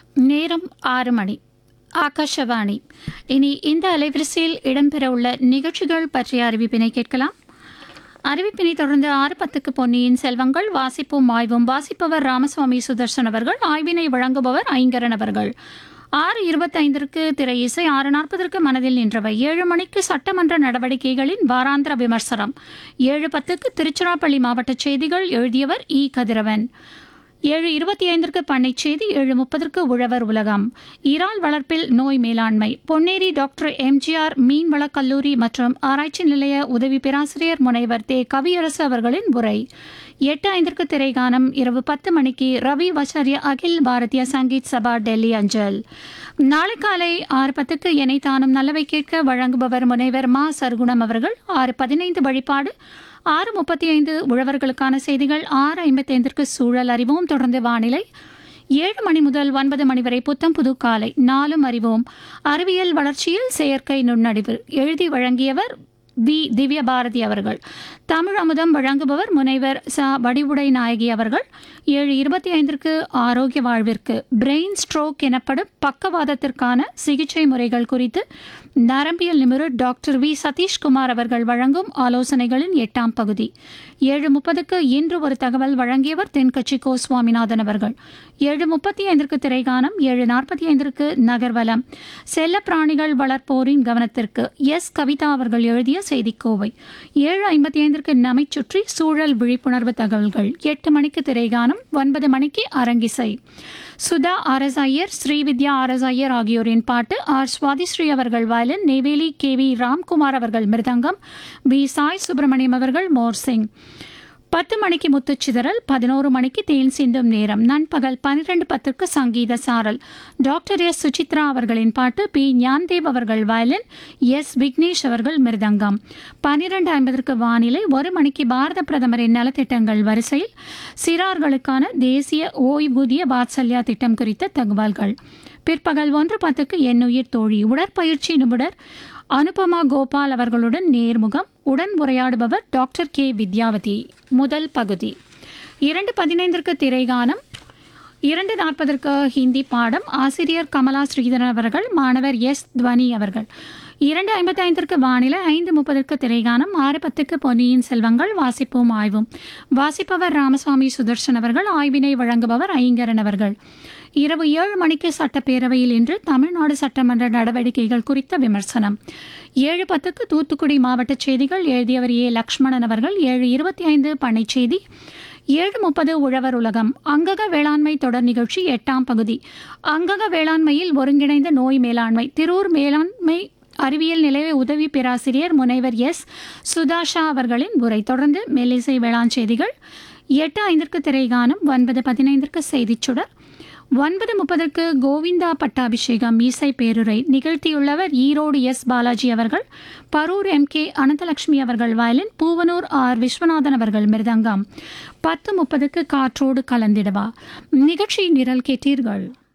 நேரம் ஆறு மணி ஆகாஷவாணி இனி இந்த அலைவரிசையில் இடம்பெறவுள்ள நிகழ்ச்சிகள் பற்றிய அறிவிப்பினை கேட்கலாம் அறிவிப்பினை தொடர்ந்து ஆறு பத்துக்கு பொன்னியின் செல்வங்கள் வாசிப்போம் ஆய்வும் வாசிப்பவர் ராமசுவாமி சுதர்சன் அவர்கள் ஆய்வினை வழங்குபவர் ஐங்கரன் அவர்கள் ஆறு இருபத்தைந்திற்கு திரை இசை ஆறு நாற்பதற்கு மனதில் நின்றவை ஏழு மணிக்கு சட்டமன்ற நடவடிக்கைகளின் வாராந்திர விமர்சனம் ஏழு பத்துக்கு திருச்சிராப்பள்ளி மாவட்ட செய்திகள் எழுதியவர் இ கதிரவன் ஏழு இருபத்தி ஐந்திற்கு பண்ணை செய்தி ஏழு முப்பதற்கு உழவர் உலகம் இறால் வளர்ப்பில் நோய் மேலாண்மை பொன்னேரி டாக்டர் எம்ஜிஆர் மீன்வளக் கல்லூரி மற்றும் ஆராய்ச்சி நிலைய உதவி பேராசிரியர் முனைவர் தே கவியரசு அவர்களின் உரை எட்டு ஐந்திற்கு திரைகானம் இரவு பத்து மணிக்கு ரவி வச்சாரிய அகில் பாரதிய சங்கீத் சபா டெல்லி அஞ்சல் நாளை காலை ஆறு பத்துக்கு எனை தானும் நல்லவை கேட்க வழங்குபவர் முனைவர் மா சர்க்குணம் அவர்கள் ஆறு பதினைந்து வழிபாடு ஆறு முப்பத்தி ஐந்து உழவர்களுக்கான செய்திகள் ஆறு ஐம்பத்தி ஐந்திற்கு சூழல் அறிவோம் தொடர்ந்து வானிலை ஏழு மணி முதல் ஒன்பது மணி வரை புத்தம் புது காலை நாலும் அறிவோம் அறிவியல் வளர்ச்சியில் செயற்கை நுண்ணறிவு எழுதி வழங்கியவர் வி திவ்ய பாரதி அவர்கள் தமிழ் அமுதம் வழங்குபவர் முனைவர் ச வடிவுடை நாயகி அவர்கள் ஏழு இருபத்தி ஐந்திற்கு ஆரோக்கிய வாழ்விற்கு பிரெயின் ஸ்ட்ரோக் எனப்படும் பக்கவாதத்திற்கான சிகிச்சை முறைகள் குறித்து நரம்பியல் நிபுணர் டாக்டர் வி சதீஷ்குமார் அவர்கள் வழங்கும் ஆலோசனைகளின் எட்டாம் பகுதி ஏழு முப்பதுக்கு இன்று ஒரு தகவல் வழங்கியவர் தென்கட்சி கோ சுவாமிநாதன் அவர்கள் ஏழு முப்பத்தி ஐந்திற்கு திரைகானம் ஏழு நாற்பத்தி ஐந்திற்கு நகர்வலம் செல்ல பிராணிகள் வளர்ப்போரின் கவனத்திற்கு எஸ் கவிதா அவர்கள் எழுதிய செய்திக்கோவை ஏழு ஐம்பத்தி ஐந்திற்கு நம்மை சுற்றி சூழல் விழிப்புணர்வு தகவல்கள் எட்டு மணிக்கு திரைகானம் ஒன்பது மணிக்கு அரங்கிசை சுதா ஆர்எஸ் ஐயர் ஸ்ரீவித்யா ஆர்எஸ் ஐயர் ஆகியோரின் பாட்டு ஆர் சுவாதிஸ்ரீ அவர்கள் violin Neyveli K V Ramkumar அவர்கள் மிருதங்கம் பி சாய் சுப்பிரமணியம் அவர்கள் மோர்சிங் பத்து மணிக்கு முத்துச்சிதறல் பதினோரு மணிக்கு தேன் சிந்தும் நேரம் நண்பகல் பன்னிரண்டு பத்துக்கு சங்கீத சாரல் டாக்டர் எஸ் சுசித்ரா அவர்களின் பாட்டு பி ஞான்தேவ் அவர்கள் வயலின் எஸ் விக்னேஷ் அவர்கள் மிருதங்கம் பன்னிரண்டு ஐம்பதற்கு வானிலை ஒரு மணிக்கு பாரத பிரதமரின் நலத்திட்டங்கள் வரிசையில் சிறார்களுக்கான தேசிய ஓய்வூதிய வாத்சல்யா திட்டம் குறித்த தகவல்கள் பிற்பகல் ஒன்று பத்துக்கு எண்ணுயிர் தோழி உடற்பயிற்சி நிபுணர் அனுபமா கோபால் அவர்களுடன் நேர்முகம் உடன் உரையாடுபவர் டாக்டர் கே வித்யாவதி முதல் பகுதி இரண்டு பதினைந்திற்கு திரைகானம் இரண்டு நாற்பதற்கு ஹிந்தி பாடம் ஆசிரியர் கமலா ஸ்ரீதரன் அவர்கள் மாணவர் எஸ் துவனி அவர்கள் இரண்டு ஐம்பத்தி ஐந்திற்கு வானிலை ஐந்து முப்பதற்கு திரைகானம் ஆறு பத்துக்கு பொன்னியின் செல்வங்கள் வாசிப்போம் ஆய்வும் வாசிப்பவர் ராமசுவாமி சுதர்சன் அவர்கள் ஆய்வினை வழங்குபவர் ஐங்கரன் அவர்கள் இரவு ஏழு மணிக்கு சட்டப்பேரவையில் இன்று தமிழ்நாடு சட்டமன்ற நடவடிக்கைகள் குறித்த விமர்சனம் ஏழு பத்துக்கு தூத்துக்குடி மாவட்ட செய்திகள் எழுதியவர் ஏ லக்ஷ்மணன் அவர்கள் ஏழு இருபத்தி ஐந்து பண்ணை செய்தி ஏழு முப்பது உழவர் உலகம் அங்கக வேளாண்மை தொடர் நிகழ்ச்சி எட்டாம் பகுதி அங்கக வேளாண்மையில் ஒருங்கிணைந்த நோய் மேலாண்மை திரூர் மேலாண்மை அறிவியல் நிலைய உதவி பேராசிரியர் முனைவர் எஸ் சுதாஷா அவர்களின் உரை தொடர்ந்து மெல்லிசை வேளாண் செய்திகள் எட்டு ஐந்திற்கு திரைகானம் ஒன்பது பதினைந்திற்கு செய்திச் சுடர் ஒன்பது முப்பதற்கு கோவிந்தா பட்டாபிஷேகம் இசை பேருரை நிகழ்த்தியுள்ளவர் ஈரோடு எஸ் பாலாஜி அவர்கள் பரூர் எம் கே அனந்தலட்சுமி அவர்கள் வயலின் பூவனூர் ஆர் விஸ்வநாதன் அவர்கள் மிருதங்கம் பத்து முப்பதுக்கு காற்றோடு கலந்திடவா நிகழ்ச்சி நிரல் கேட்டீர்கள்